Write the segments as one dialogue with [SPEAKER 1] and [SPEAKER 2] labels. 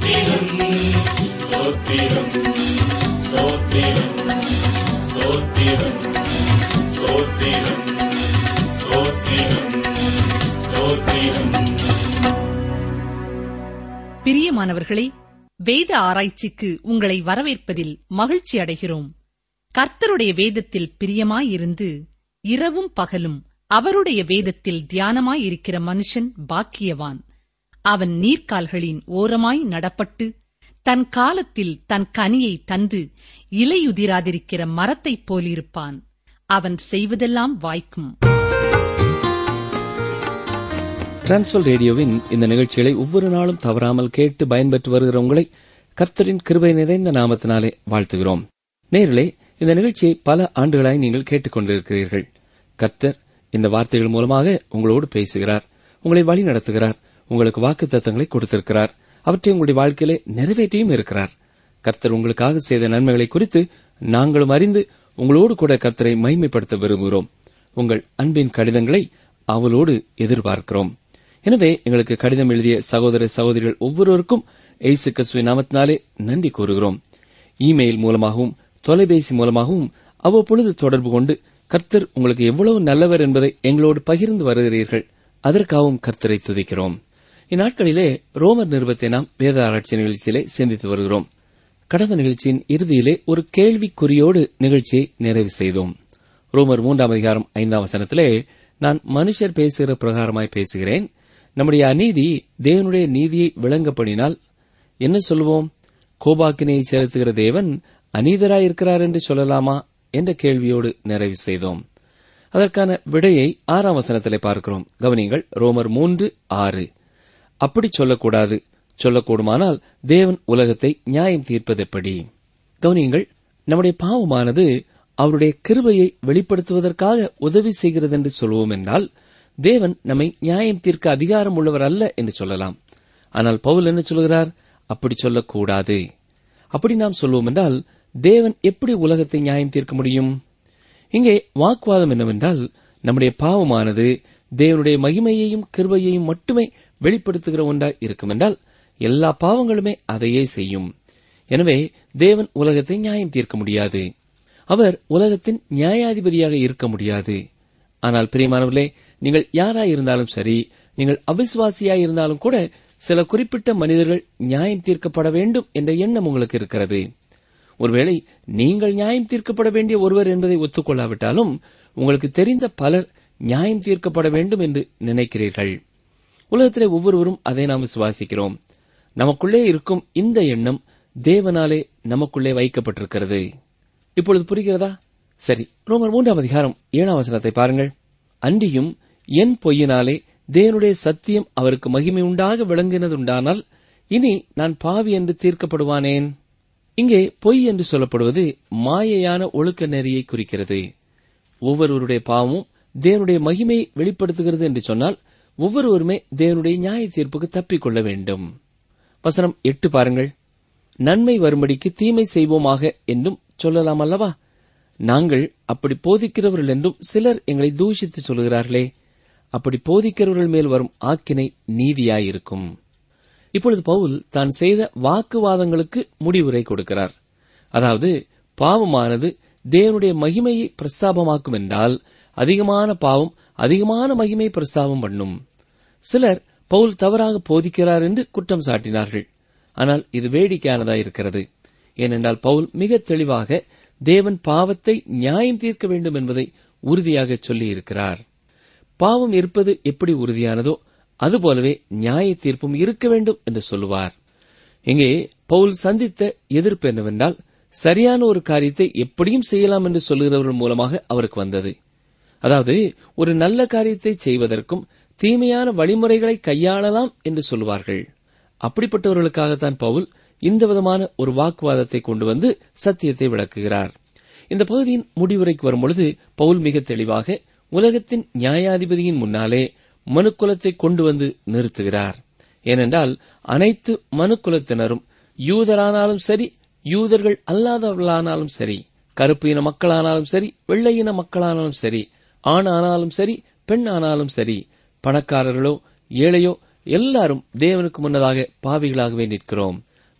[SPEAKER 1] சோத்திரம் சோத்திரம் சோத்திரம் சோத்திரம் சோத்திரம் சோத்திரம் சோத்திரம்
[SPEAKER 2] பிரியமானவர்களே வேத ஆராய்ச்சிக்கு உங்களை வரவேற்பதில் மகிழ்ச்சி அடைகிறோம் கர்த்தருடைய வேதத்தில் பிரியமாயிருந்து இரவும் பகலும் அவருடைய வேதத்தில் தியானமாயிருக்கிற மனுஷன் பாக்கியவான் அவன் நீர்க்கால்களின் ஓரமாய் நடப்பட்டு தன் காலத்தில் தன் கனியை தந்து இலையுதிராதிருக்கிற மரத்தைப் போலிருப்பான் அவன் செய்வதெல்லாம் வாய்க்கும்
[SPEAKER 3] டிரான்ஸ்வல் ரேடியோவின் இந்த நிகழ்ச்சிகளை ஒவ்வொரு நாளும் தவறாமல் கேட்டு பயன்பெற்று வருகிற உங்களை கர்த்தரின் கிருபை நிறைந்த நாமத்தினாலே வாழ்த்துகிறோம் நேர்களே இந்த நிகழ்ச்சியை பல ஆண்டுகளாய் நீங்கள் கேட்டுக்கொண்டிருக்கிறீர்கள் கர்த்தர் இந்த வார்த்தைகள் மூலமாக உங்களோடு பேசுகிறார் உங்களை வழி நடத்துகிறார் உங்களுக்கு வாக்கு தத்தங்களை கொடுத்திருக்கிறார் அவற்றை உங்களுடைய வாழ்க்கையிலே நிறைவேற்றியும் இருக்கிறார் கர்த்தர் உங்களுக்காக செய்த நன்மைகளை குறித்து நாங்களும் அறிந்து உங்களோடு கூட கர்த்தரை மைமைப்படுத்த விரும்புகிறோம் உங்கள் அன்பின் கடிதங்களை அவளோடு எதிர்பார்க்கிறோம் எனவே எங்களுக்கு கடிதம் எழுதிய சகோதர சகோதரிகள் ஒவ்வொருவருக்கும் எய்சு கிறிஸ்துவின் நாமத்தினாலே நன்றி கூறுகிறோம் இமெயில் மூலமாகவும் தொலைபேசி மூலமாகவும் அவ்வப்பொழுது தொடர்பு கொண்டு கர்த்தர் உங்களுக்கு எவ்வளவு நல்லவர் என்பதை எங்களோடு பகிர்ந்து வருகிறீர்கள் அதற்காகவும் கர்த்தரை துதிக்கிறோம் இந்நாட்களிலே ரோமர் நிருபத்தை நாம் வேத ஆராய்ச்சி நிகழ்ச்சியிலே சிந்தித்து வருகிறோம் கடந்த நிகழ்ச்சியின் இறுதியிலே ஒரு கேள்விக்குறியோடு நிகழ்ச்சியை நிறைவு செய்தோம் ரோமர் மூன்றாம் அதிகாரம் ஐந்தாம் வசனத்திலே நான் மனுஷர் பேசுகிற பிரகாரமாய் பேசுகிறேன் நம்முடைய அநீதி தேவனுடைய நீதியை விளங்கப்படினால் என்ன சொல்லுவோம் கோபாக்கினையை செலுத்துகிற தேவன் அநீதராயிருக்கிறார் என்று சொல்லலாமா என்ற கேள்வியோடு நிறைவு செய்தோம் அதற்கான விடையை ஆறாம் வசனத்திலே பார்க்கிறோம் கவனிங்கள் ரோமர் மூன்று ஆறு அப்படி சொல்லக்கூடாது சொல்லக்கூடுமானால் தேவன் உலகத்தை நியாயம் தீர்ப்பதெப்படி கவனியுங்கள் நம்முடைய பாவமானது அவருடைய கிருபையை வெளிப்படுத்துவதற்காக உதவி செய்கிறது என்று சொல்வோம் என்றால் தேவன் நம்மை நியாயம் தீர்க்க அதிகாரம் உள்ளவர் அல்ல என்று சொல்லலாம் ஆனால் பவுல் என்ன சொல்கிறார் அப்படி சொல்லக்கூடாது அப்படி நாம் சொல்வோம் என்றால் தேவன் எப்படி உலகத்தை நியாயம் தீர்க்க முடியும் இங்கே வாக்குவாதம் என்னவென்றால் நம்முடைய பாவமானது தேவனுடைய மகிமையையும் கிருபையையும் மட்டுமே வெளிப்படுத்துகிற ஒன்றாய் இருக்கும் என்றால் எல்லா பாவங்களுமே அதையே செய்யும் எனவே தேவன் உலகத்தை நியாயம் தீர்க்க முடியாது அவர் உலகத்தின் நியாயாதிபதியாக இருக்க முடியாது ஆனால் பிரியமானவர்களே நீங்கள் யாராயிருந்தாலும் சரி நீங்கள் அவிசுவாசியாய் இருந்தாலும் கூட சில குறிப்பிட்ட மனிதர்கள் நியாயம் தீர்க்கப்பட வேண்டும் என்ற எண்ணம் உங்களுக்கு இருக்கிறது ஒருவேளை நீங்கள் நியாயம் தீர்க்கப்பட வேண்டிய ஒருவர் என்பதை ஒத்துக்கொள்ளாவிட்டாலும் உங்களுக்கு தெரிந்த பலர் நியாயம் தீர்க்கப்பட வேண்டும் என்று நினைக்கிறீர்கள் உலகத்திலே ஒவ்வொருவரும் அதை நாம் விசுவாசிக்கிறோம் நமக்குள்ளே இருக்கும் இந்த எண்ணம் தேவனாலே நமக்குள்ளே வைக்கப்பட்டிருக்கிறது இப்பொழுது புரிகிறதா சரி ரோமர் மூன்றாம் அதிகாரம் ஏழாம் வசனத்தை பாருங்கள் அன்றியும் என் பொய்யினாலே தேவனுடைய சத்தியம் அவருக்கு மகிமை உண்டாக விளங்கினதுண்டானால் இனி நான் பாவி என்று தீர்க்கப்படுவானேன் இங்கே பொய் என்று சொல்லப்படுவது மாயையான ஒழுக்க நெறியை குறிக்கிறது ஒவ்வொருவருடைய பாவமும் தேவனுடைய மகிமையை வெளிப்படுத்துகிறது என்று சொன்னால் ஒவ்வொருவருமே தேவனுடைய நியாய தீர்ப்புக்கு தப்பிக்கொள்ள வேண்டும் வசனம் எட்டு பாருங்கள் நன்மை வரும்படிக்கு தீமை செய்வோமாக என்றும் சொல்லலாம் அல்லவா நாங்கள் அப்படி போதிக்கிறவர்கள் என்றும் சிலர் எங்களை தூஷித்து சொல்கிறார்களே அப்படி போதிக்கிறவர்கள் மேல் வரும் ஆக்கினை நீதியாயிருக்கும் இப்பொழுது பவுல் தான் செய்த வாக்குவாதங்களுக்கு முடிவுரை கொடுக்கிறார் அதாவது பாவமானது தேவனுடைய மகிமையை பிரஸ்தாபமாக்கும் என்றால் அதிகமான பாவம் அதிகமான மகிமை பிரஸ்தாபம் பண்ணும் சிலர் பவுல் தவறாக போதிக்கிறார் என்று குற்றம் சாட்டினார்கள் ஆனால் இது வேடிக்கையானதாயிருக்கிறது ஏனென்றால் பவுல் மிக தெளிவாக தேவன் பாவத்தை நியாயம் தீர்க்க வேண்டும் என்பதை உறுதியாக சொல்லியிருக்கிறார் பாவம் இருப்பது எப்படி உறுதியானதோ அதுபோலவே நியாய தீர்ப்பும் இருக்க வேண்டும் என்று சொல்லுவார் இங்கே பவுல் சந்தித்த எதிர்ப்பு என்னவென்றால் சரியான ஒரு காரியத்தை எப்படியும் செய்யலாம் என்று சொல்லுகிறவர்கள் மூலமாக அவருக்கு வந்தது அதாவது ஒரு நல்ல காரியத்தை செய்வதற்கும் தீமையான வழிமுறைகளை கையாளலாம் என்று சொல்லுவார்கள் அப்படிப்பட்டவர்களுக்காகத்தான் பவுல் இந்த விதமான ஒரு வாக்குவாதத்தை கொண்டு வந்து சத்தியத்தை விளக்குகிறார் இந்த பகுதியின் முடிவுரைக்கு வரும்பொழுது பவுல் மிக தெளிவாக உலகத்தின் நியாயாதிபதியின் முன்னாலே மனுக்குலத்தை கொண்டு வந்து நிறுத்துகிறார் ஏனென்றால் அனைத்து மனுக்குலத்தினரும் யூதரானாலும் சரி யூதர்கள் அல்லாதவர்களானாலும் சரி கருப்பு இன மக்களானாலும் சரி வெள்ளை இன மக்களானாலும் சரி ஆண் ஆனாலும் சரி பெண் ஆனாலும் சரி பணக்காரர்களோ ஏழையோ எல்லாரும் தேவனுக்கு முன்னதாக பாவிகளாகவே நிற்கிறோம்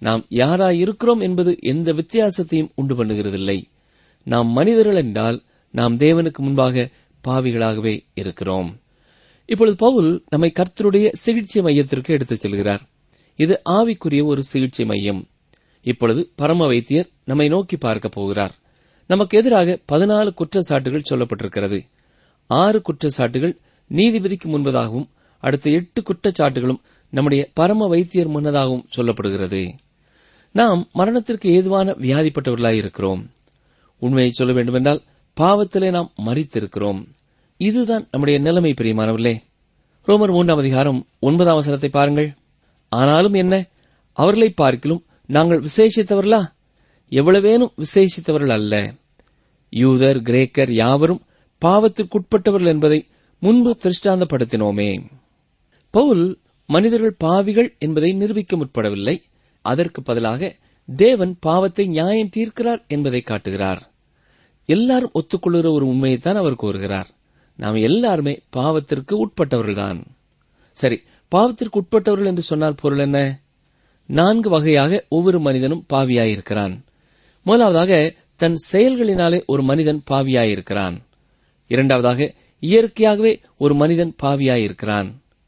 [SPEAKER 3] நாம் யாராய் இருக்கிறோம் என்பது எந்த வித்தியாசத்தையும் உண்டு பண்ணுகிறதில்லை நாம் மனிதர்கள் என்றால் நாம் தேவனுக்கு முன்பாக பாவிகளாகவே இருக்கிறோம் இப்பொழுது பவுல் நம்மை கர்த்தருடைய சிகிச்சை மையத்திற்கு எடுத்துச் செல்கிறார் இது ஆவிக்குரிய ஒரு சிகிச்சை மையம் இப்பொழுது பரம வைத்தியர் நம்மை நோக்கி பார்க்க போகிறார் நமக்கு எதிராக பதினாலு குற்றச்சாட்டுகள் சொல்லப்பட்டிருக்கிறது ஆறு குற்றச்சாட்டுகள் நீதிபதிக்கு முன்பதாகவும் அடுத்த எட்டு குற்றச்சாட்டுகளும் நம்முடைய பரம வைத்தியர் முன்னதாகவும் சொல்லப்படுகிறது நாம் மரணத்திற்கு ஏதுவான வியாதிப்பட்டவர்களாய் இருக்கிறோம் உண்மையை சொல்ல வேண்டுமென்றால் பாவத்திலே நாம் மறித்திருக்கிறோம் இதுதான் நம்முடைய நிலைமை பிரியமானவர்களே ரோமர் மூன்றாம் அதிகாரம் ஒன்பதாம் வசனத்தை பாருங்கள் ஆனாலும் என்ன அவர்களை பார்க்கிலும் நாங்கள் விசேஷித்தவர்களா எவ்வளவேனும் விசேஷித்தவர்கள் அல்ல யூதர் கிரேக்கர் யாவரும் பாவத்திற்குட்பட்டவர்கள் என்பதை முன்பு திருஷ்டாந்தப்படுத்தினோமே பவுல் மனிதர்கள் பாவிகள் என்பதை நிரூபிக்க முற்படவில்லை அதற்கு பதிலாக தேவன் பாவத்தை நியாயம் தீர்க்கிறார் என்பதை காட்டுகிறார் எல்லாரும் ஒத்துக்கொள்கிற ஒரு உண்மையைத்தான் அவர் கூறுகிறார் நாம் எல்லாருமே பாவத்திற்கு உட்பட்டவர்கள்தான் சரி பாவத்திற்கு உட்பட்டவர்கள் என்று சொன்னால் பொருள் என்ன நான்கு வகையாக ஒவ்வொரு மனிதனும் பாவியாயிருக்கிறான் முதலாவதாக தன் செயல்களினாலே ஒரு மனிதன் பாவியாயிருக்கிறான் இரண்டாவதாக இயற்கையாகவே ஒரு மனிதன் பாவியாயிருக்கிறான்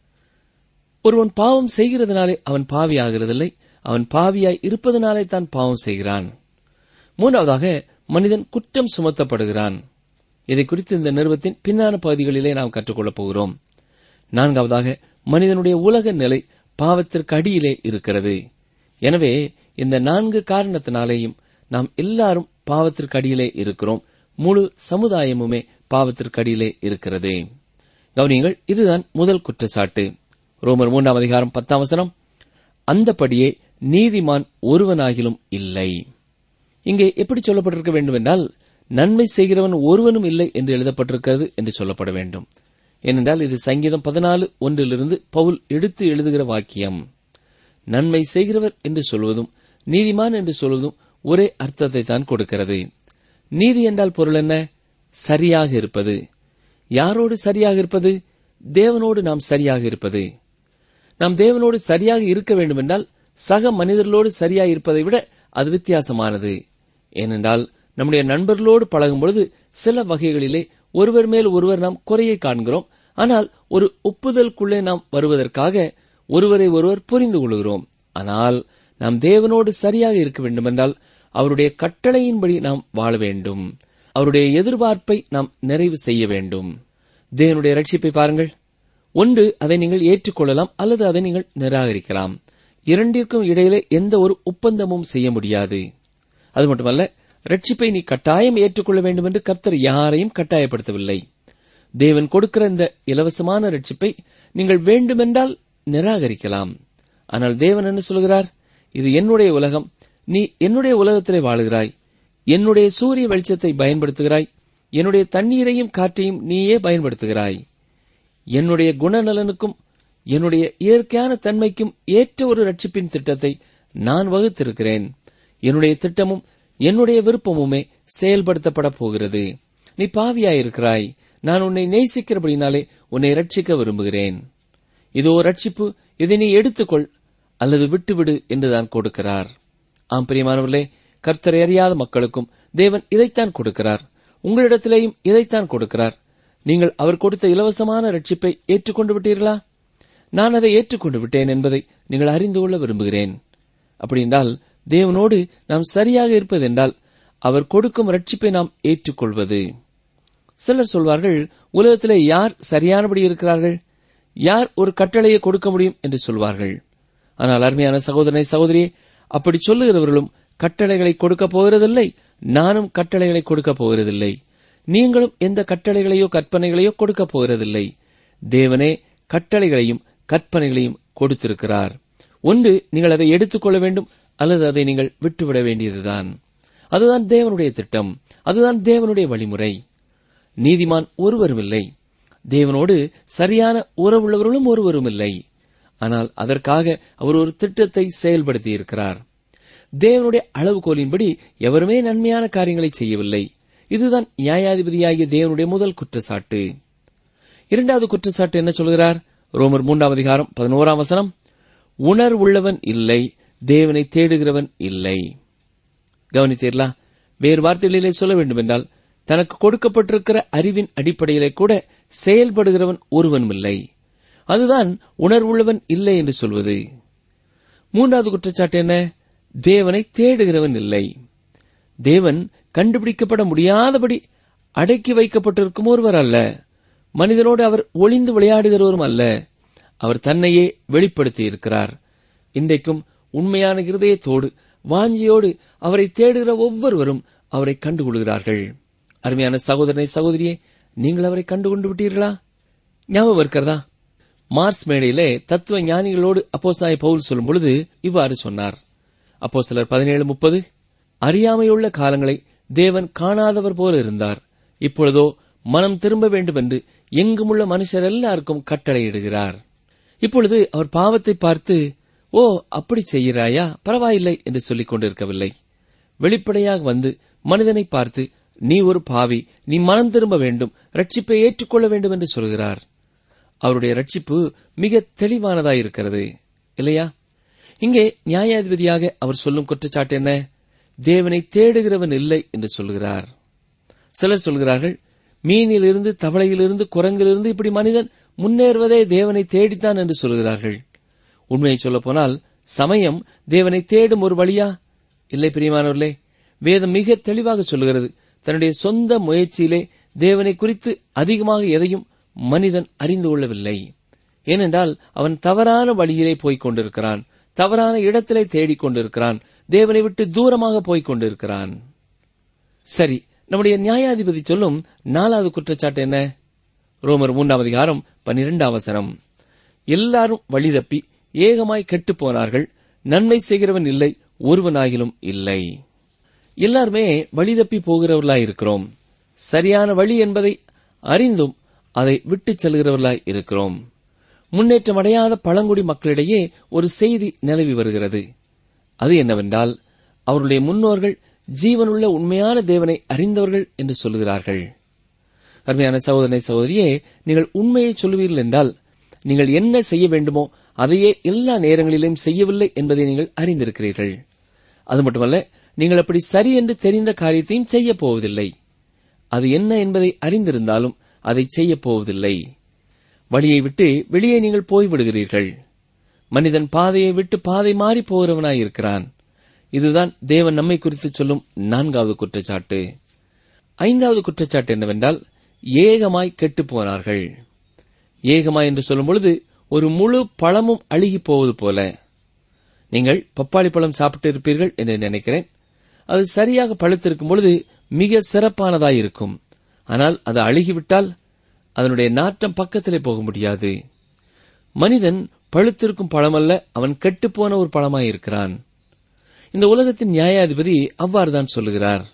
[SPEAKER 3] ஒருவன் பாவம் செய்கிறதுனாலே அவன் பாவியாகிறதில்லை அவன் பாவியாய் இருப்பதனாலே தான் பாவம் செய்கிறான் மூன்றாவதாக மனிதன் குற்றம் சுமத்தப்படுகிறான் இதை குறித்து இந்த நிறுவத்தின் பின்னான பகுதிகளிலே நாம் கற்றுக்கொள்ளப் போகிறோம் நான்காவதாக மனிதனுடைய உலக நிலை பாவத்திற்கு அடியிலே இருக்கிறது எனவே இந்த நான்கு காரணத்தினாலேயும் நாம் எல்லாரும் பாவத்திற்கு அடியிலே இருக்கிறோம் முழு சமுதாயமுமே பாவத்திற்கு அடியிலே இருக்கிறது கவனியங்கள் இதுதான் முதல் குற்றச்சாட்டு ரோமர் மூன்றாம் அதிகாரம் பத்தாம் வசனம் அந்தபடியே நீதிமான் ஒருவனாகிலும் இல்லை இங்கே எப்படி சொல்லப்பட்டிருக்க வேண்டும் என்றால் நன்மை செய்கிறவன் ஒருவனும் இல்லை என்று எழுதப்பட்டிருக்கிறது என்று சொல்லப்பட வேண்டும் ஏனென்றால் இது சங்கீதம் பதினாலு ஒன்றிலிருந்து பவுல் எடுத்து எழுதுகிற வாக்கியம் நன்மை செய்கிறவர் என்று சொல்வதும் நீதிமான் என்று சொல்வதும் ஒரே அர்த்தத்தை தான் கொடுக்கிறது நீதி என்றால் பொருள் என்ன சரியாக இருப்பது யாரோடு சரியாக இருப்பது தேவனோடு நாம் சரியாக இருப்பது நாம் தேவனோடு சரியாக இருக்க வேண்டுமென்றால் சக மனிதர்களோடு சரியாக இருப்பதை விட அது வித்தியாசமானது ஏனென்றால் நம்முடைய நண்பர்களோடு பழகும் பொழுது சில வகைகளிலே ஒருவர் மேல் ஒருவர் நாம் குறையை காண்கிறோம் ஆனால் ஒரு ஒப்புதலுக்குள்ளே நாம் வருவதற்காக ஒருவரை ஒருவர் புரிந்து கொள்கிறோம் ஆனால் நாம் தேவனோடு சரியாக இருக்க வேண்டுமென்றால் அவருடைய கட்டளையின்படி நாம் வாழ வேண்டும் அவருடைய எதிர்பார்ப்பை நாம் நிறைவு செய்ய வேண்டும் தேவனுடைய ரட்சிப்பை பாருங்கள் ஒன்று அதை நீங்கள் ஏற்றுக்கொள்ளலாம் அல்லது அதை நீங்கள் நிராகரிக்கலாம் இரண்டிற்கும் இடையிலே எந்த ஒரு ஒப்பந்தமும் செய்ய முடியாது அது மட்டுமல்ல ரட்சிப்பை நீ கட்டாயம் ஏற்றுக்கொள்ள வேண்டும் என்று கர்த்தர் யாரையும் கட்டாயப்படுத்தவில்லை தேவன் கொடுக்கிற இந்த இலவசமான ரட்சிப்பை நீங்கள் வேண்டுமென்றால் நிராகரிக்கலாம் ஆனால் தேவன் என்ன சொல்கிறார் இது என்னுடைய உலகம் நீ என்னுடைய உலகத்திலே வாழுகிறாய் என்னுடைய சூரிய வெளிச்சத்தை பயன்படுத்துகிறாய் என்னுடைய தண்ணீரையும் காற்றையும் நீயே பயன்படுத்துகிறாய் என்னுடைய குணநலனுக்கும் என்னுடைய இயற்கையான தன்மைக்கும் ஏற்ற ஒரு ரட்சிப்பின் திட்டத்தை நான் வகுத்திருக்கிறேன் என்னுடைய திட்டமும் என்னுடைய விருப்பமுமே செயல்படுத்தப்பட போகிறது நீ பாவியாயிருக்கிறாய் நான் உன்னை நேசிக்கிறபடினாலே உன்னை ரட்சிக்க விரும்புகிறேன் இதோ ரட்சிப்பு இதை நீ எடுத்துக்கொள் அல்லது விட்டுவிடு என்றுதான் கொடுக்கிறார் ஆம் பிரியமானவர்களே கர்த்தரை அறியாத மக்களுக்கும் தேவன் இதைத்தான் கொடுக்கிறார் உங்களிடத்திலேயும் இதைத்தான் கொடுக்கிறார் நீங்கள் அவர் கொடுத்த இலவசமான ரட்சிப்பை ஏற்றுக்கொண்டு விட்டீர்களா நான் அதை ஏற்றுக்கொண்டு விட்டேன் என்பதை நீங்கள் அறிந்து கொள்ள விரும்புகிறேன் அப்படி என்றால் தேவனோடு நாம் சரியாக இருப்பதென்றால் அவர் கொடுக்கும் ரட்சிப்பை நாம் ஏற்றுக்கொள்வது சிலர் சொல்வார்கள் உலகத்திலே யார் சரியானபடி இருக்கிறார்கள் யார் ஒரு கட்டளையை கொடுக்க முடியும் என்று சொல்வார்கள் ஆனால் அருமையான சகோதரனை சகோதரியே அப்படி சொல்லுகிறவர்களும் கட்டளைகளை கொடுக்க போகிறதில்லை நானும் கட்டளைகளை கொடுக்க போகிறதில்லை நீங்களும் எந்த கட்டளைகளையோ கற்பனைகளையோ கொடுக்க போகிறதில்லை தேவனே கட்டளைகளையும் கற்பனைகளையும் கொடுத்திருக்கிறார் ஒன்று நீங்கள் அதை எடுத்துக்கொள்ள வேண்டும் அல்லது அதை நீங்கள் விட்டுவிட வேண்டியதுதான் அதுதான் தேவனுடைய திட்டம் அதுதான் தேவனுடைய வழிமுறை நீதிமான் ஒருவரும் இல்லை தேவனோடு சரியான உறவுள்ளவர்களும் ஒருவரும் இல்லை ஆனால் அதற்காக அவர் ஒரு திட்டத்தை செயல்படுத்தி இருக்கிறார் தேவனுடைய அளவுகோலின்படி எவருமே நன்மையான காரியங்களை செய்யவில்லை இதுதான் நியாயாதிபதியாகிய தேவனுடைய முதல் குற்றச்சாட்டு இரண்டாவது குற்றச்சாட்டு என்ன சொல்கிறார் ரோமர் மூன்றாம் அதிகாரம் பதினோராம் வசனம் உணர்வுள்ளவன் இல்லை தேவனை தேடுகிறவன் இல்லை கவனித்தீர்களா வேறு வார்த்தைகளிலே சொல்ல வேண்டுமென்றால் தனக்கு கொடுக்கப்பட்டிருக்கிற அறிவின் அடிப்படையிலே கூட செயல்படுகிறவன் ஒருவனும் இல்லை அதுதான் உணர்வுள்ளவன் இல்லை என்று சொல்வது மூன்றாவது குற்றச்சாட்டு என்ன தேவனை தேடுகிறவன் இல்லை தேவன் கண்டுபிடிக்கப்பட முடியாதபடி அடக்கி வைக்கப்பட்டிருக்கும் ஒருவர் அல்ல மனிதனோடு அவர் ஒளிந்து விளையாடுகிறவரும் அல்ல அவர் தன்னையே வெளிப்படுத்தி இருக்கிறார் இன்றைக்கும் உண்மையான இருதயத்தோடு வாஞ்சியோடு அவரை தேடுகிற ஒவ்வொருவரும் அவரை கண்டுகொள்கிறார்கள் அருமையான சகோதரனை சகோதரியே நீங்கள் அவரை கண்டுகொண்டு விட்டீர்களா ஞாபகம் இருக்கிறதா மார்ஸ் மேடையிலே தத்துவ ஞானிகளோடு அப்போஸ்தாய பவுல் சொல்லும் பொழுது இவ்வாறு சொன்னார் அப்போ சிலர் பதினேழு முப்பது அறியாமையுள்ள காலங்களை தேவன் காணாதவர் போல இருந்தார் இப்பொழுதோ மனம் திரும்ப வேண்டும் என்று எங்குமுள்ள மனுஷர் எல்லாருக்கும் கட்டளையிடுகிறார் இப்பொழுது அவர் பாவத்தை பார்த்து ஓ அப்படி செய்கிறாயா பரவாயில்லை என்று சொல்லிக் கொண்டிருக்கவில்லை வெளிப்படையாக வந்து மனிதனை பார்த்து நீ ஒரு பாவி நீ மனம் திரும்ப வேண்டும் ரட்சிப்பை ஏற்றுக்கொள்ள வேண்டும் என்று சொல்கிறார் அவருடைய ரட்சிப்பு மிக தெளிவானதாயிருக்கிறது இல்லையா இங்கே நியாயாதிபதியாக அவர் சொல்லும் குற்றச்சாட்டு என்ன தேவனை தேடுகிறவன் இல்லை என்று சொல்கிறார் சிலர் சொல்கிறார்கள் மீனிலிருந்து தவளையிலிருந்து குரங்கிலிருந்து இப்படி மனிதன் முன்னேறுவதே தேவனை தேடித்தான் என்று சொல்கிறார்கள் உண்மையை சொல்லப் போனால் சமயம் தேவனை தேடும் ஒரு வழியா இல்லை பிரியமானவர்களே வேதம் மிக தெளிவாக சொல்கிறது தன்னுடைய சொந்த முயற்சியிலே தேவனை குறித்து அதிகமாக எதையும் மனிதன் அறிந்து கொள்ளவில்லை ஏனென்றால் அவன் தவறான வழியிலே போய்க் கொண்டிருக்கிறான் தவறான இடத்திலே தேடிக் கொண்டிருக்கிறான் தேவனை விட்டு தூரமாக போய்க் கொண்டிருக்கிறான் சரி நம்முடைய நியாயாதிபதி சொல்லும் நாலாவது குற்றச்சாட்டு என்ன ரோமர் மூன்றாம் அதிகாரம் பன்னிரெண்டாம் வசனம் எல்லாரும் வழி தப்பி ஏகமாய் கெட்டுப் போனார்கள் நன்மை செய்கிறவன் இல்லை ஒருவனாகிலும் இல்லை எல்லாருமே வழி தப்பி போகிறவர்களாய் இருக்கிறோம் சரியான வழி என்பதை அறிந்தும் அதை விட்டுச் செல்கிறவர்களாய் இருக்கிறோம் முன்னேற்றம் அடையாத பழங்குடி மக்களிடையே ஒரு செய்தி நிலவி வருகிறது அது என்னவென்றால் அவருடைய முன்னோர்கள் ஜீவனுள்ள உண்மையான தேவனை அறிந்தவர்கள் என்று சொல்கிறார்கள் அருமையான சகோதரனை சகோதரியே நீங்கள் உண்மையை சொல்லுவீர்கள் என்றால் நீங்கள் என்ன செய்ய வேண்டுமோ அதையே எல்லா நேரங்களிலும் செய்யவில்லை என்பதை நீங்கள் அறிந்திருக்கிறீர்கள் அது மட்டுமல்ல நீங்கள் அப்படி சரி என்று தெரிந்த காரியத்தையும் செய்யப் போவதில்லை அது என்ன என்பதை அறிந்திருந்தாலும் அதை செய்யப் போவதில்லை வழியை விட்டு வெளியே நீங்கள் போய்விடுகிறீர்கள் மனிதன் பாதையை விட்டு பாதை மாறி போகிறவனாயிருக்கிறான் இதுதான் தேவன் நம்மை குறித்து சொல்லும் நான்காவது குற்றச்சாட்டு ஐந்தாவது குற்றச்சாட்டு என்னவென்றால் ஏகமாய் கெட்டுப் போனார்கள் ஏகமாய் என்று சொல்லும் பொழுது ஒரு முழு பழமும் அழுகி போவது போல நீங்கள் பப்பாளி பழம் சாப்பிட்டு இருப்பீர்கள் என்று நினைக்கிறேன் அது சரியாக பழுத்திருக்கும் பொழுது மிக சிறப்பானதாயிருக்கும் ஆனால் அது அழுகிவிட்டால் அதனுடைய நாற்றம் பக்கத்திலே போக முடியாது மனிதன் பழுத்திருக்கும் பழமல்ல அவன் கெட்டுப்போன ஒரு பழமாயிருக்கிறான் இந்த உலகத்தின் நியாயாதிபதி அவ்வாறுதான் சொல்லுகிறார்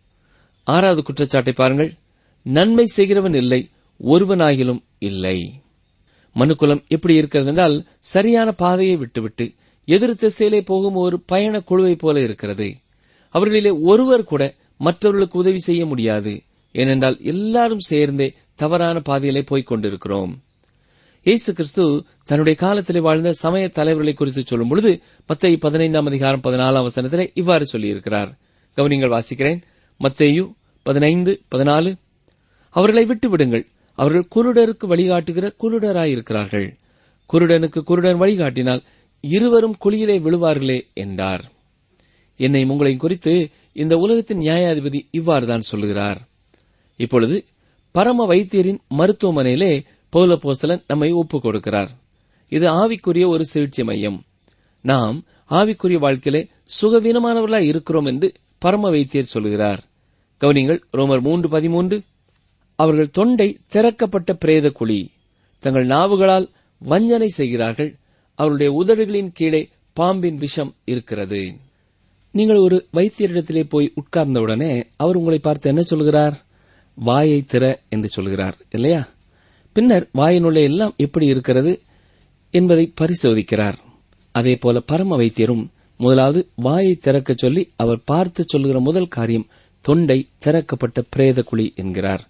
[SPEAKER 3] ஆறாவது குற்றச்சாட்டை பாருங்கள் நன்மை செய்கிறவன் இல்லை ஒருவனாகிலும் இல்லை மனுக்குலம் எப்படி இருக்கிறது என்றால் சரியான பாதையை விட்டுவிட்டு எதிர் திசையிலே போகும் ஒரு பயண குழுவைப் போல இருக்கிறது அவர்களிலே ஒருவர் கூட மற்றவர்களுக்கு உதவி செய்ய முடியாது ஏனென்றால் எல்லாரும் சேர்ந்தே தவறான பாதையிலே போய்க் கொண்டிருக்கிறோம் இயேசு கிறிஸ்து தன்னுடைய காலத்திலே வாழ்ந்த சமய தலைவர்களை குறித்து சொல்லும் பொழுது மத்திய பதினைந்தாம் அதிகாரம் பதினாலாம் வசனத்திலே இவ்வாறு சொல்லியிருக்கிறார் கவனிங்கள் வாசிக்கிறேன் மத்தேயு பதினைந்து பதினாலு அவர்களை விட்டு விடுங்கள் அவர்கள் குருடருக்கு வழிகாட்டுகிற குருடராயிருக்கிறார்கள் குருடனுக்கு குருடன் வழிகாட்டினால் இருவரும் குழியிலே விழுவார்களே என்றார் என்னை உங்களை குறித்து இந்த உலகத்தின் நியாயாதிபதி இவ்வாறுதான் சொல்லுகிறார் இப்பொழுது பரம வைத்தியரின் மருத்துவமனையிலே பௌலபோஸ்தலன் நம்மை ஒப்புக் கொடுக்கிறார் இது ஆவிக்குரிய ஒரு சிகிச்சை மையம் நாம் ஆவிக்குரிய வாழ்க்கையிலே சுகவீனமானவர்களாய் இருக்கிறோம் என்று பரம வைத்தியர் சொல்கிறார் கவனிங்கள் ரோமர் மூன்று பதிமூன்று அவர்கள் தொண்டை திறக்கப்பட்ட பிரேத குழி தங்கள் நாவுகளால் வஞ்சனை செய்கிறார்கள் அவருடைய உதடுகளின் கீழே பாம்பின் விஷம் இருக்கிறது நீங்கள் ஒரு வைத்தியரிடத்திலே போய் உட்கார்ந்தவுடனே அவர் உங்களை பார்த்து என்ன சொல்கிறார் வாயை திற என்று சொல்கிறார் இல்லையா பின்னர் வாயினுள்ளே எல்லாம் எப்படி இருக்கிறது என்பதை பரிசோதிக்கிறார் அதே போல பரம வைத்தியரும் முதலாவது வாயை திறக்கச் சொல்லி அவர் பார்த்து சொல்கிற முதல் காரியம் தொண்டை திறக்கப்பட்ட பிரேத குழி என்கிறார்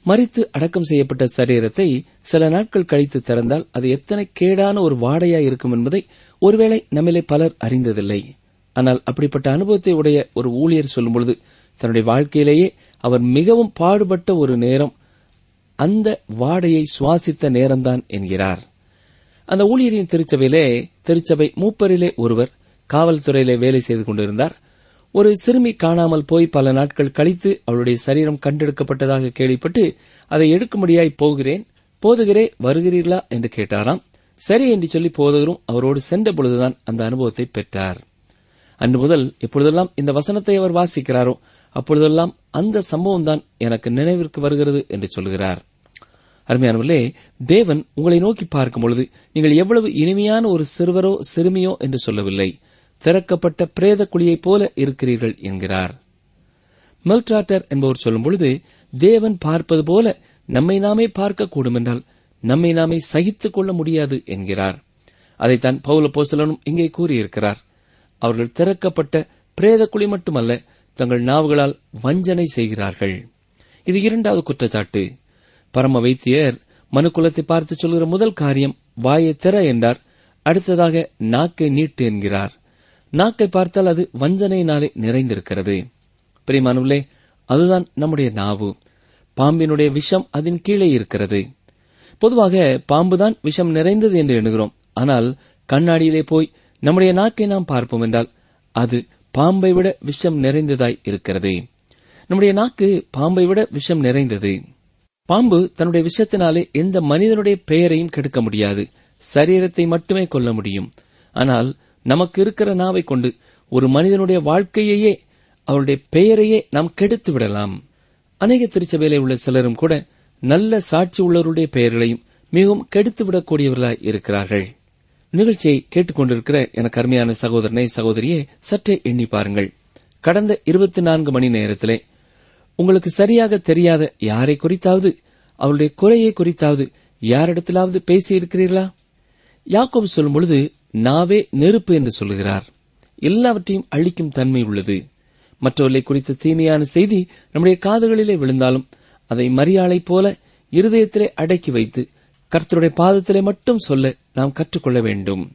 [SPEAKER 3] மறித்து அடக்கம் செய்யப்பட்ட சரீரத்தை சில நாட்கள் கழித்து திறந்தால் அது எத்தனை கேடான ஒரு வாடையாய் இருக்கும் என்பதை ஒருவேளை நம்மிலே பலர் அறிந்ததில்லை ஆனால் அப்படிப்பட்ட அனுபவத்தை உடைய ஒரு ஊழியர் சொல்லும்பொழுது தன்னுடைய வாழ்க்கையிலேயே அவர் மிகவும் பாடுபட்ட ஒரு நேரம் அந்த வாடையை சுவாசித்த நேரம்தான் என்கிறார் அந்த ஊழியரின் திருச்சபையிலே திருச்சபை மூப்பரிலே ஒருவர் காவல்துறையிலே வேலை செய்து கொண்டிருந்தார் ஒரு சிறுமி காணாமல் போய் பல நாட்கள் கழித்து அவளுடைய சரீரம் கண்டெடுக்கப்பட்டதாக கேள்விப்பட்டு அதை எடுக்கும்படியாய் போகிறேன் போதுகிறே வருகிறீர்களா என்று கேட்டாராம் சரி என்று சொல்லி போதகரும் அவரோடு சென்ற பொழுதுதான் அந்த அனுபவத்தை பெற்றார் அன்று முதல் எப்பொழுதெல்லாம் இந்த வசனத்தை அவர் வாசிக்கிறாரோ அப்பொழுதெல்லாம் அந்த சம்பவம் தான் எனக்கு நினைவிற்கு வருகிறது என்று சொல்கிறார் அருமையானவர்களே தேவன் உங்களை நோக்கி பார்க்கும் பொழுது நீங்கள் எவ்வளவு இனிமையான ஒரு சிறுவரோ சிறுமியோ என்று சொல்லவில்லை திறக்கப்பட்ட பிரேத குழியைப் போல இருக்கிறீர்கள் என்கிறார் மெல்ட்ராட்டர் என்பவர் சொல்லும் பொழுது தேவன் பார்ப்பது போல நம்மை நாமே பார்க்கக்கூடும் என்றால் நம்மை நாமே சகித்துக் கொள்ள முடியாது என்கிறார் அதைத்தான் பவுல போசலனும் இங்கே கூறியிருக்கிறார் அவர்கள் திறக்கப்பட்ட பிரேத குழி மட்டுமல்ல தங்கள் நாவுகளால் வஞ்சனை செய்கிறார்கள் இது இரண்டாவது குற்றச்சாட்டு பரம வைத்தியர் மனுக்குலத்தை பார்த்து சொல்கிற முதல் காரியம் வாயை திற என்றார் அடுத்ததாக நாக்கை நீட்டு என்கிறார் நாக்கை பார்த்தால் அது வஞ்சனையினாலே நிறைந்திருக்கிறது பிரியமானவர்களே அதுதான் நம்முடைய நாவு பாம்பினுடைய விஷம் அதன் கீழே இருக்கிறது பொதுவாக பாம்புதான் விஷம் நிறைந்தது என்று எண்ணுகிறோம் ஆனால் கண்ணாடியிலே போய் நம்முடைய நாக்கை நாம் பார்ப்போம் என்றால் அது பாம்பை விட விஷம் நிறைந்ததாய் இருக்கிறது நம்முடைய நாக்கு பாம்பை விட விஷம் நிறைந்தது பாம்பு தன்னுடைய விஷத்தினாலே எந்த மனிதனுடைய பெயரையும் கெடுக்க முடியாது சரீரத்தை மட்டுமே கொல்ல முடியும் ஆனால் நமக்கு இருக்கிற நாவை கொண்டு ஒரு மனிதனுடைய வாழ்க்கையையே அவருடைய பெயரையே நாம் கெடுத்து விடலாம் அநேக திருச்சபையிலே உள்ள சிலரும் கூட நல்ல சாட்சி உள்ளவருடைய பெயர்களையும் மிகவும் கெடுத்து விடக்கூடியவர்களாய் இருக்கிறார்கள் நிகழ்ச்சியை கேட்டுக்கொண்டிருக்கிற எனக்கு அருமையான சகோதரனை சகோதரியே சற்றே எண்ணி பாருங்கள் கடந்த இருபத்தி நான்கு மணி நேரத்திலே உங்களுக்கு சரியாக தெரியாத யாரை குறித்தாவது அவருடைய குறையை குறித்தாவது யாரிடத்திலாவது பேசியிருக்கிறீர்களா யாக்கோபு சொல்லும் பொழுது நாவே நெருப்பு என்று சொல்லுகிறார் எல்லாவற்றையும் அழிக்கும் தன்மை உள்ளது மற்றவர்களை குறித்த தீமையான செய்தி நம்முடைய காதுகளிலே விழுந்தாலும் அதை மரியாளைப் போல இருதயத்திலே அடக்கி வைத்து கர்த்தருடைய பாதத்திலே மட்டும் சொல்ல நாம் கற்றுக்கொள்ள வேண்டும்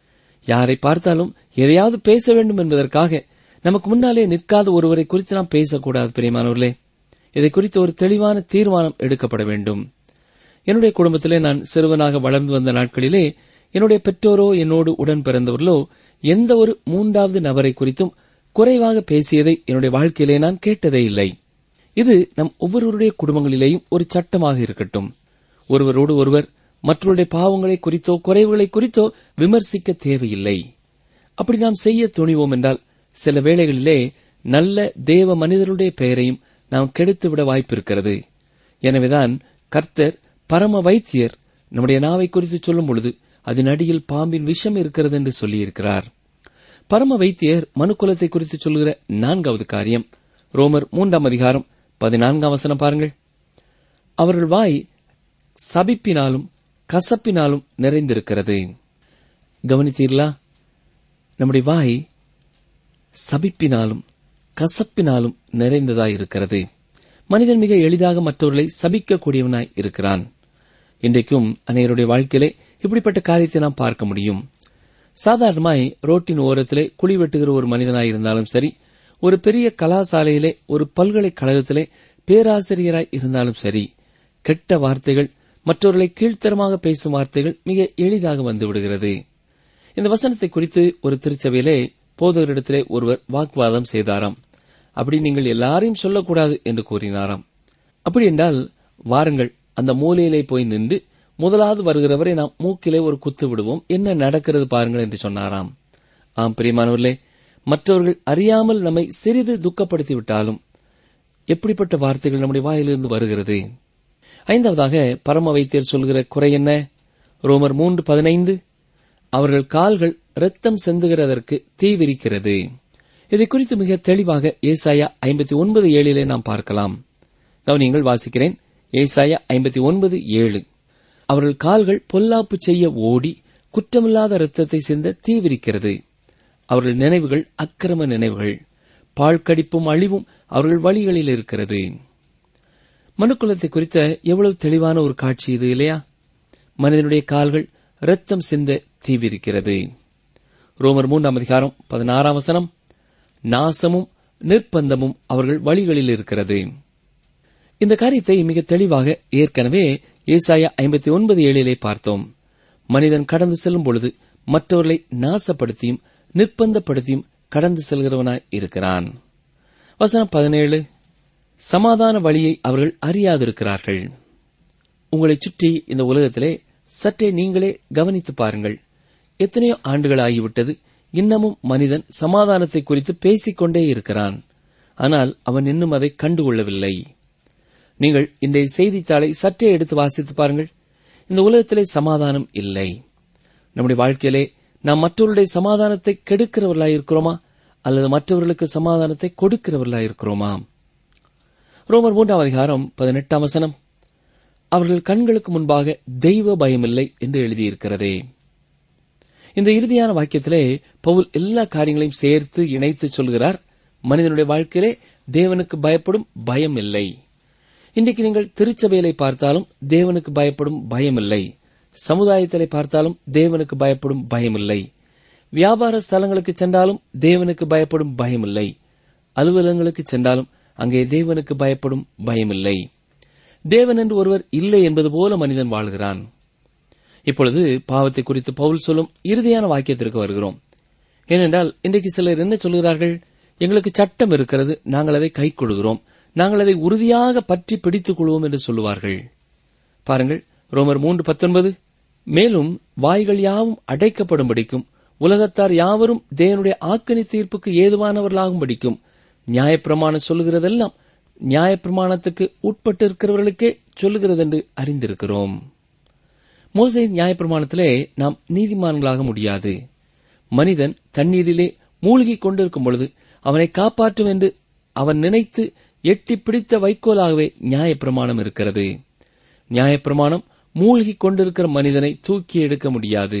[SPEAKER 3] யாரை பார்த்தாலும் எதையாவது பேச வேண்டும் என்பதற்காக நமக்கு முன்னாலே நிற்காத ஒருவரை குறித்து நாம் பேசக்கூடாது பிரியமானவர்களே இதை குறித்து ஒரு தெளிவான தீர்மானம் எடுக்கப்பட வேண்டும் என்னுடைய குடும்பத்திலே நான் சிறுவனாக வளர்ந்து வந்த நாட்களிலே என்னுடைய பெற்றோரோ என்னோடு உடன் பிறந்தவர்களோ எந்த ஒரு மூன்றாவது நபரை குறித்தும் குறைவாக பேசியதை என்னுடைய வாழ்க்கையிலே நான் கேட்டதே இல்லை இது நம் ஒவ்வொருவருடைய குடும்பங்களிலேயும் ஒரு சட்டமாக இருக்கட்டும் ஒருவரோடு ஒருவர் மற்றவருடைய பாவங்களை குறித்தோ குறைவுகளை குறித்தோ விமர்சிக்க தேவையில்லை அப்படி நாம் செய்ய துணிவோம் என்றால் சில வேளைகளிலே நல்ல தேவ மனிதருடைய பெயரையும் நாம் கெடுத்துவிட வாய்ப்பிருக்கிறது எனவேதான் கர்த்தர் பரம வைத்தியர் நம்முடைய நாவை குறித்து சொல்லும் பொழுது அதன் அடியில் பாம்பின் விஷம் இருக்கிறது என்று சொல்லியிருக்கிறார் பரம வைத்தியர் மனுக்குலத்தை குறித்து சொல்கிற நான்காவது காரியம் ரோமர் மூன்றாம் அதிகாரம் பதினான்காம் வசனம் பாருங்கள் அவர்கள் வாய் சபிப்பினாலும் கசப்பினாலும் நிறைந்திருக்கிறது கவனித்தீர்களா நம்முடைய வாய் சபிப்பினாலும் கசப்பினாலும் நிறைந்ததாயிருக்கிறது மனிதன் மிக எளிதாக மற்றவர்களை சபிக்கக்கூடியவனாய் இருக்கிறான் இன்றைக்கும் அனைவருடைய வாழ்க்கையிலே இப்படிப்பட்ட காரியத்தை நாம் பார்க்க முடியும் சாதாரணமாய் ரோட்டின் ஓரத்திலே குழி வெட்டுகிற ஒரு மனிதனாய் இருந்தாலும் சரி ஒரு பெரிய கலாசாலையிலே ஒரு பல்கலைக்கழகத்திலே பேராசிரியராய் இருந்தாலும் சரி கெட்ட வார்த்தைகள் மற்றவர்களை கீழ்த்தரமாக பேசும் வார்த்தைகள் மிக எளிதாக வந்து விடுகிறது இந்த வசனத்தை குறித்து ஒரு திருச்சபையிலே போதகரிடத்திலே ஒருவர் வாக்குவாதம் செய்தாராம் அப்படி நீங்கள் எல்லாரையும் சொல்லக்கூடாது என்று கூறினாராம் அப்படி என்றால் வாருங்கள் அந்த மூலையிலே போய் நின்று முதலாவது வருகிறவரை நாம் மூக்கிலே ஒரு குத்து விடுவோம் என்ன நடக்கிறது பாருங்கள் என்று சொன்னாராம் ஆம் பிரியமானவர்களே மற்றவர்கள் அறியாமல் நம்மை சிறிது துக்கப்படுத்தி விட்டாலும் எப்படிப்பட்ட வார்த்தைகள் நம்முடைய வாயிலிருந்து வருகிறது ஐந்தாவதாக பரம வைத்தியர் சொல்கிற குறை என்ன ரோமர் மூன்று பதினைந்து அவர்கள் கால்கள் இரத்தம் செந்துகிறதற்கு தீ விரிக்கிறது இதை குறித்து மிக தெளிவாக ஏசாயா ஐம்பத்தி ஒன்பது ஏழிலே நாம் பார்க்கலாம் கவனியங்கள் வாசிக்கிறேன் ஏசாயா ஐம்பத்தி ஒன்பது ஏழு அவர்கள் கால்கள் பொல்லாப்பு செய்ய ஓடி குற்றமில்லாத இரத்தத்தை சிந்த தீவிரிக்கிறது அவர்கள் நினைவுகள் அக்கிரம நினைவுகள் பாழ்கடிப்பும் அழிவும் அவர்கள் வழிகளில் இருக்கிறது மனுக்குலத்தை குறித்த எவ்வளவு தெளிவான ஒரு காட்சி இது இல்லையா மனிதனுடைய கால்கள் இரத்தம் சிந்த தீவிரிக்கிறது ரோமர் மூன்றாம் அதிகாரம் பதினாறாம் வசனம் நாசமும் நிர்பந்தமும் அவர்கள் வழிகளில் இருக்கிறது இந்த காரியத்தை மிக தெளிவாக ஏற்கனவே ஏசாயா ஐம்பத்தி ஒன்பது ஏழிலே பார்த்தோம் மனிதன் கடந்து செல்லும் பொழுது மற்றவர்களை நாசப்படுத்தியும் நிர்பந்தப்படுத்தியும் கடந்து செல்கிறவனாய் இருக்கிறான் வசனம் பதினேழு சமாதான வழியை அவர்கள் அறியாதிருக்கிறார்கள் உங்களைச் சுற்றி இந்த உலகத்திலே சற்றே நீங்களே கவனித்து பாருங்கள் எத்தனையோ ஆண்டுகள் ஆகிவிட்டது இன்னமும் மனிதன் சமாதானத்தை குறித்து பேசிக்கொண்டே இருக்கிறான் ஆனால் அவன் இன்னும் அதை கண்டுகொள்ளவில்லை நீங்கள் இன்றைய செய்தித்தாளை சற்றே எடுத்து வாசித்து பாருங்கள் இந்த உலகத்திலே சமாதானம் இல்லை நம்முடைய வாழ்க்கையிலே நாம் மற்றவர்களுடைய சமாதானத்தை கெடுக்கிறவர்களாய் இருக்கிறோமா அல்லது மற்றவர்களுக்கு சமாதானத்தை கொடுக்கிறவர்களாய் இருக்கிறோமா ரோமர் மூன்றாம் அதிகாரம் பதினெட்டாம் வசனம் அவர்கள் கண்களுக்கு முன்பாக தெய்வ பயமில்லை என்று எழுதியிருக்கிறதே இந்த இறுதியான வாக்கியத்திலே பவுல் எல்லா காரியங்களையும் சேர்த்து இணைத்து சொல்கிறார் மனிதனுடைய வாழ்க்கையிலே தேவனுக்கு பயப்படும் பயம் இல்லை இன்றைக்கு நீங்கள் திருச்சபையிலே பார்த்தாலும் தேவனுக்கு பயப்படும் பயமில்லை சமுதாயத்திலே பார்த்தாலும் தேவனுக்கு பயப்படும் பயமில்லை வியாபார ஸ்தலங்களுக்கு சென்றாலும் தேவனுக்கு பயப்படும் பயமில்லை அலுவலகங்களுக்கு சென்றாலும் அங்கே தேவனுக்கு பயப்படும் பயமில்லை தேவன் என்று ஒருவர் இல்லை என்பது போல மனிதன் வாழ்கிறான் இப்பொழுது பாவத்தை குறித்து பவுல் சொல்லும் இறுதியான வாக்கியத்திற்கு வருகிறோம் ஏனென்றால் இன்றைக்கு சிலர் என்ன சொல்கிறார்கள் எங்களுக்கு சட்டம் இருக்கிறது நாங்கள் அதை கை கொள்கிறோம் நாங்கள் அதை உறுதியாக பற்றி பிடித்துக் கொள்வோம் என்று சொல்லுவார்கள் பாருங்கள் ரோமர் மூன்று பத்தொன்பது மேலும் வாய்கள் யாவும் அடைக்கப்படும்படிக்கும் உலகத்தார் யாவரும் தேவனுடைய ஆக்கணி தீர்ப்புக்கு ஏதுவானவர்களாகும்படிக்கும் நியாயப்பிரமாணம் சொல்லுகிறதெல்லாம் நியாயப்பிரமாணத்துக்கு உட்பட்டிருக்கிறவர்களுக்கே சொல்லுகிறது என்று அறிந்திருக்கிறோம் மோசையின் நியாயப்பிரமாணத்திலே நாம் நீதிமான்களாக முடியாது மனிதன் தண்ணீரிலே மூழ்கிக் கொண்டிருக்கும் பொழுது அவனை காப்பாற்றும் என்று அவன் நினைத்து எட்டி பிடித்த வைக்கோலாகவே நியாயப்பிரமாணம் இருக்கிறது நியாயப்பிரமாணம் மூழ்கிக் கொண்டிருக்கிற மனிதனை தூக்கி எடுக்க முடியாது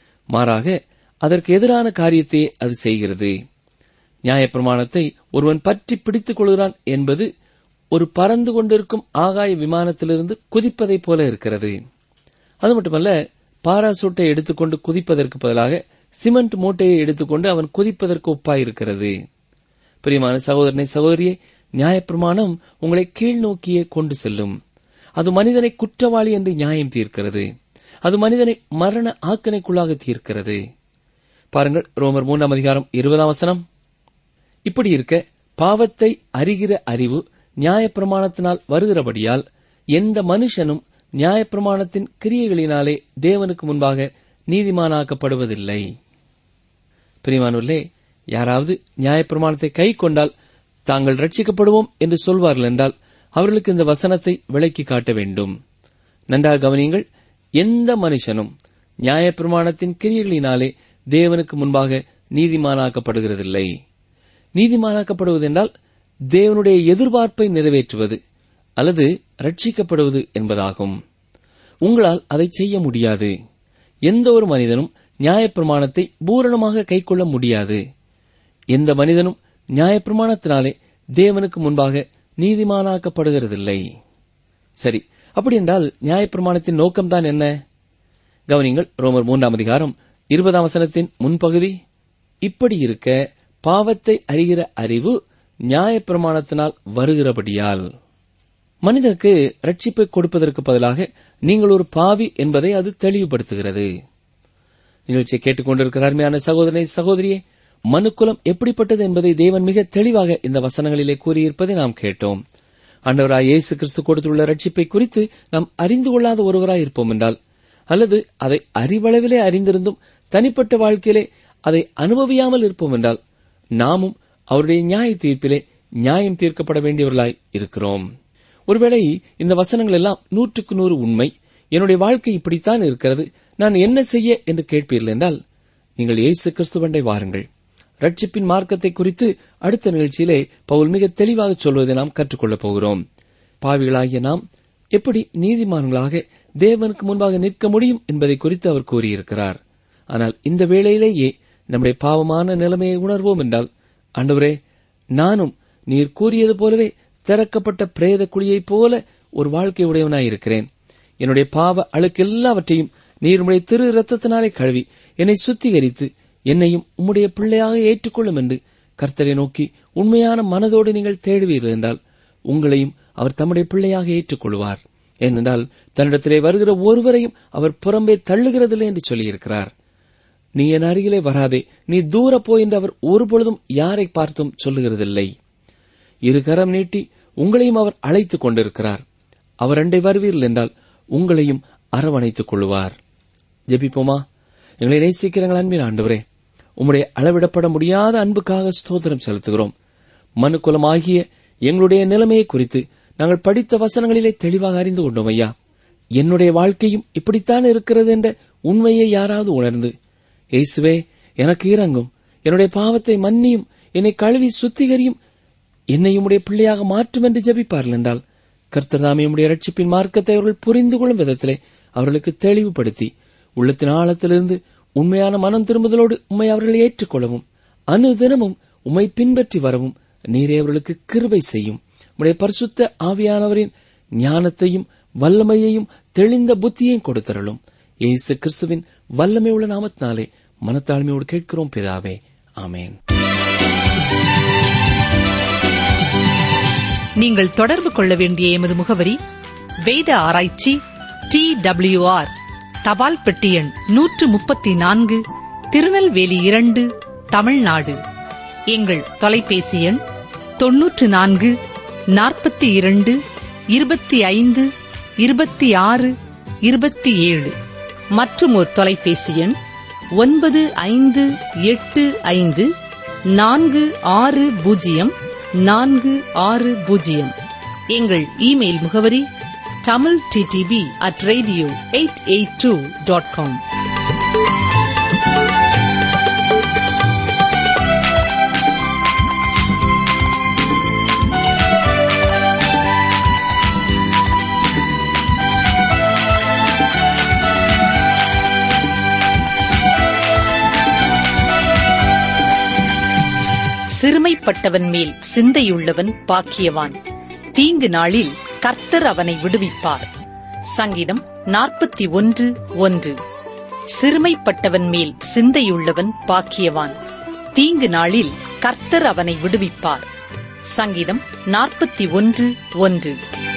[SPEAKER 3] மாறாக அதற்கு எதிரான காரியத்தையே அது செய்கிறது நியாயப்பிரமாணத்தை ஒருவன் பற்றி பிடித்துக் கொள்கிறான் என்பது ஒரு பறந்து கொண்டிருக்கும் ஆகாய விமானத்திலிருந்து குதிப்பதைப் போல இருக்கிறது அது மட்டுமல்ல பாராசூட்டை எடுத்துக்கொண்டு குதிப்பதற்கு பதிலாக சிமெண்ட் மூட்டையை எடுத்துக்கொண்டு அவன் குதிப்பதற்கு ஒப்பாயிருக்கிறது பிரியமான சகோதரனை சகோதரியே நியாயப்பிரமாணம் உங்களை கீழ் நோக்கியே கொண்டு செல்லும் அது மனிதனை குற்றவாளி என்று நியாயம் தீர்க்கிறது அது மனிதனை மரண ஆக்கணைக்குள்ளாக தீர்க்கிறது பாருங்கள் ரோமர் மூன்றாம் அதிகாரம் இருபதாம் வசனம் இப்படி இருக்க பாவத்தை அறிகிற அறிவு நியாயப்பிரமாணத்தினால் வருகிறபடியால் எந்த மனுஷனும் நியாயப்பிரமாணத்தின் கிரியைகளினாலே தேவனுக்கு முன்பாக நீதிமானாக்கப்படுவதில்லை பிரிமானுள்ளே யாராவது நியாயப்பிரமாணத்தை கை கொண்டால் தாங்கள் ரட்சிக்கப்படுவோம் என்று சொல்வார்கள் என்றால் அவர்களுக்கு இந்த வசனத்தை விளக்கி காட்ட வேண்டும் நன்றாக கவனியுங்கள் எந்த மனுஷனும் நியாயப்பிரமாணத்தின் கிரியைகளினாலே தேவனுக்கு முன்பாக நீதிமானாக்கப்படுகிறதில்லை நீதிமானாக்கப்படுவது என்றால் தேவனுடைய எதிர்பார்ப்பை நிறைவேற்றுவது அல்லது ரட்சிக்கப்படுவது என்பதாகும் உங்களால் அதை செய்ய முடியாது எந்த ஒரு மனிதனும் நியாயப்பிரமாணத்தை பூரணமாக கைக்கொள்ள முடியாது எந்த மனிதனும் நியாயப்பிரமாணத்தினாலே தேவனுக்கு முன்பாக நீதிமானாக்கப்படுகிறதில்லை சரி அப்படி என்றால் நியாயப்பிரமாணத்தின் நோக்கம்தான் என்ன கவனிங்கள் ரோமர் மூன்றாம் அதிகாரம் இருபதாம் வசனத்தின் முன்பகுதி இப்படி இருக்க பாவத்தை அறிகிற அறிவு நியாயப்பிரமாணத்தினால் வருகிறபடியால் மனிதனுக்கு ரட்சிப்பை கொடுப்பதற்கு பதிலாக நீங்கள் ஒரு பாவி என்பதை அது தெளிவுபடுத்துகிறது நிகழ்ச்சியை கேட்டுக்கொண்டிருக்கிற அருமையான சகோதரனை சகோதரியே மனுக்குலம் எப்படிப்பட்டது என்பதை தேவன் மிக தெளிவாக இந்த வசனங்களிலே கூறியிருப்பதை நாம் கேட்டோம் ஆண்டவராய் இயேசு கிறிஸ்து கொடுத்துள்ள ரட்சிப்பை குறித்து நாம் அறிந்து கொள்ளாத ஒருவராய் இருப்போம் என்றால் அல்லது அதை அறிவளவிலே அறிந்திருந்தும் தனிப்பட்ட வாழ்க்கையிலே அதை அனுபவியாமல் இருப்போம் என்றால் நாமும் அவருடைய நியாய தீர்ப்பிலே நியாயம் தீர்க்கப்பட வேண்டியவர்களாய் இருக்கிறோம் ஒருவேளை இந்த வசனங்கள் எல்லாம் நூற்றுக்கு நூறு உண்மை என்னுடைய வாழ்க்கை இப்படித்தான் இருக்கிறது நான் என்ன செய்ய என்று கேட்பீர்கள் என்றால் நீங்கள் இயேசு கிறிஸ்துவண்டை வாருங்கள் ரட்சிப்பின் மார்க்கத்தை குறித்து அடுத்த நிகழ்ச்சியிலே பவுல் மிக தெளிவாக சொல்வதை நாம் கற்றுக்கொள்ளப் போகிறோம் பாவிகளாகிய நாம் எப்படி நீதிமான்களாக தேவனுக்கு முன்பாக நிற்க முடியும் என்பதை குறித்து அவர் கூறியிருக்கிறார் ஆனால் இந்த வேளையிலேயே நம்முடைய பாவமான நிலைமையை உணர்வோம் என்றால் ஆண்டவரே நானும் நீர் கூறியது போலவே திறக்கப்பட்ட பிரேத குழியைப் போல ஒரு வாழ்க்கை உடையவனாய் இருக்கிறேன் என்னுடைய பாவ அழுக்கு எல்லாவற்றையும் நீர் உம்முடைய திரு ரத்தத்தினாலே கழுவி என்னை சுத்திகரித்து என்னையும் உம்முடைய பிள்ளையாக ஏற்றுக்கொள்ளும் என்று கர்த்தரை நோக்கி உண்மையான மனதோடு நீங்கள் தேடுவீர்கள் என்றால் உங்களையும் அவர் தம்முடைய பிள்ளையாக ஏற்றுக்கொள்வார் ஏனென்றால் தன்னிடத்திலே வருகிற ஒருவரையும் அவர் புறம்பே தள்ளுகிறதில்லை என்று சொல்லியிருக்கிறார் நீ என் அருகிலே வராதே நீ தூர போ என்று அவர் ஒருபொழுதும் யாரை பார்த்தும் சொல்லுகிறதில்லை இரு கரம் நீட்டி உங்களையும் அவர் அழைத்துக் கொண்டிருக்கிறார் அவர் அண்டை வருவீர்கள் என்றால் உங்களையும் அரவணைத்துக் கொள்வார் ஜெபிப்போமா எங்களை நேசிக்கிறங்கள் அன்பின் ஆண்டவரே உம்முடைய அளவிடப்பட முடியாத அன்புக்காக ஸ்தோத்திரம் செலுத்துகிறோம் மனுக்குலமாகிய எங்களுடைய நிலைமையை குறித்து நாங்கள் படித்த வசனங்களிலே தெளிவாக அறிந்து கொண்டோம் ஐயா என்னுடைய வாழ்க்கையும் இப்படித்தான் இருக்கிறது என்ற உண்மையை யாராவது உணர்ந்து இயேசுவே எனக்கு இறங்கும் என்னுடைய பாவத்தை மன்னியும் என்னை கழுவி சுத்திகரியும் என்னை உம்முடைய பிள்ளையாக மாற்றும் என்று ஜெபிப்பார்கள் என்றால் கர்த்தர்தாமே உம்முடைய ரட்சிப்பின் மார்க்கத்தை அவர்கள் புரிந்து கொள்ளும் விதத்திலே அவர்களுக்கு தெளிவுபடுத்தி உள்ளத்தின் ஆழத்திலிருந்து உண்மையான மனம் திரும்புதலோடு உம்மை அவர்கள் ஏற்றுக்கொள்ளவும் அனுதினமும் உம்மை பின்பற்றி வரவும் நீரே அவர்களுக்கு கிருபை செய்யும் உம்முடைய பரிசுத்த ஆவியானவரின் ஞானத்தையும் வல்லமையையும் தெளிந்த புத்தியையும் கொடுத்தருளும் இயேசு கிறிஸ்துவின் வல்லமை உள்ள நாமத்தினாலே மனத்தாழ்மையோடு கேட்கிறோம் பிதாவே ஆமேன்
[SPEAKER 2] நீங்கள் தொடர்பு கொள்ள வேண்டிய எமது முகவரி வேத ஆராய்ச்சி டி ஆர் தபால் பெட்டி எண் நூற்று முப்பத்தி நான்கு திருநெல்வேலி இரண்டு தமிழ்நாடு எங்கள் தொலைபேசி எண் தொன்னூற்று நான்கு நாற்பத்தி இரண்டு இருபத்தி ஐந்து இருபத்தி ஆறு இருபத்தி ஏழு மற்றும் ஒரு தொலைபேசி எண் ஒன்பது ஐந்து எட்டு ஐந்து நான்கு ஆறு பூஜ்ஜியம் நான்கு ஆறு பூஜ்ஜியம் எங்கள் இமெயில் முகவரி Tamil DTP at radio eight eight two dot com சிறுமைப்பட்டவன் மேல் சிந்தையுள்ளவன் பாக்கியவான் தீங்கு நாளில் கர்த்தர் அவனை விடுவிப்பார் சங்கீதம் நாற்பத்தி ஒன்று ஒன்று சிறுமைப்பட்டவன் மேல் சிந்தையுள்ளவன் பாக்கியவான் தீங்கு நாளில் கர்த்தர் அவனை விடுவிப்பார் சங்கீதம் நாற்பத்தி ஒன்று ஒன்று